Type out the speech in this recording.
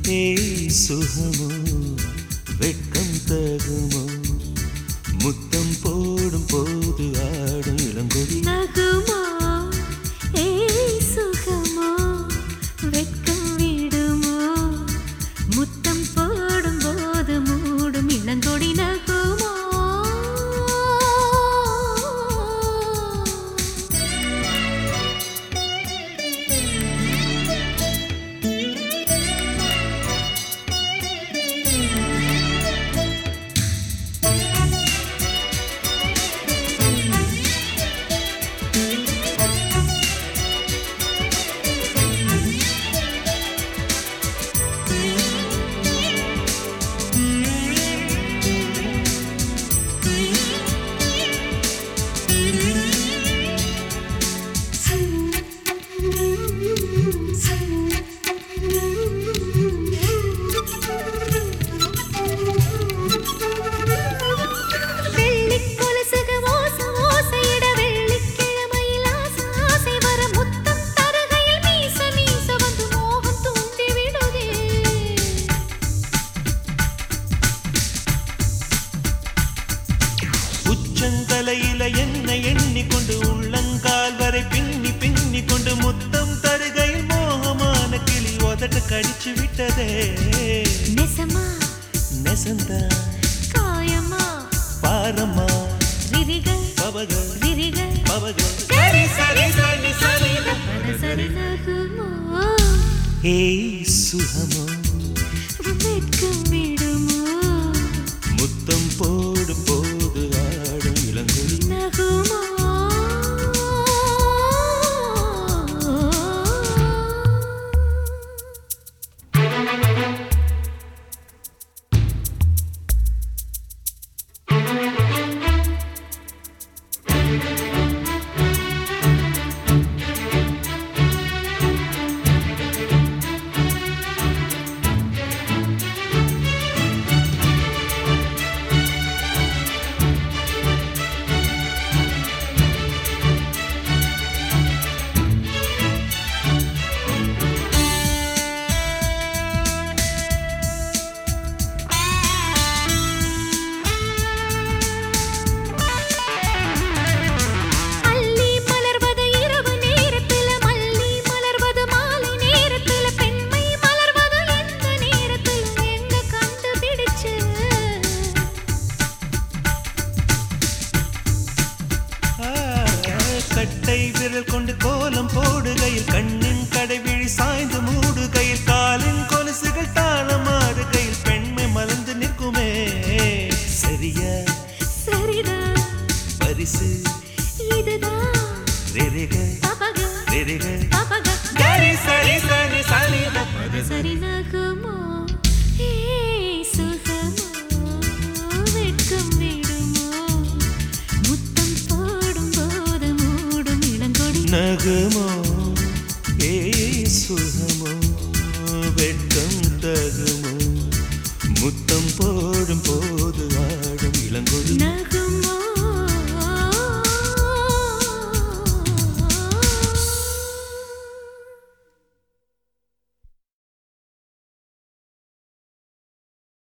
ஏய் சுகமோ வெட்கம் தகுமோ முத்தம் போடும் போது ஆடும் இளங்கொடி நகுமோ ஏய் சுகமோ வெட்கம் விடுமோ முத்தம் போடும் போது மூடும் இளங்கொடி நகுமோ வெள்ளிக் கொலுசுக ஓச ஓசையிட வெள்ளிக்கிழமையில் ஆசை ஆசை வர முத்தம் தருகையில் மீச மீச வந்து மோகம் தூண்டி விடுதே உச்சந்தலையில என்ன எண்ணிக்கொண்டு உள்ளங்கால் வரை பின்னி பின்னி கொண்டு முத்தம் தருகையில் மோகமான கிளி உதட்டு கடிச்சு விட்டதே நெசமா நெசந்தா காயமா பாரம்மா விரிகள் பவக விரிகள் பவக சரி சரி சரி சரி சரி நகுமோ ஏய் சுகமோ வெட்கம் விடுமோ முத்தம் போடும் போது ஆடும் இளங்கொடி நகுமோ அள்ளி மலர்வது இரவு நேரத்துல மல்லி மலர்வது மாலை நேரத்துல பெண்மை மலர்வது எந்த நேரத்துல எங்க கண்டுபிடிச்சு ஆ, கட்டை விரல் கொண்டு கோலம் போடுகையில் கண்ணின் கடைவிழி சாய்ந்து மூடுகையில் காலின் கொலுசுகள் தாளமாடுகையில் பெண்மை மலர்ந்து நிற்குமே சரியா சரிதான் பரிசு இதுதான் ரெரிக பபக ரெரிக பபக கரி சரி சரி சரி சரி நகுமோ ஏய் சுகமோ வெட்கம் விடுமோ முத்தம் போடும் போது மூடும் இளங்கொடி நகுமோ ஏய் சுகமோ வெட்கம் தகுமோ முத்தம் போ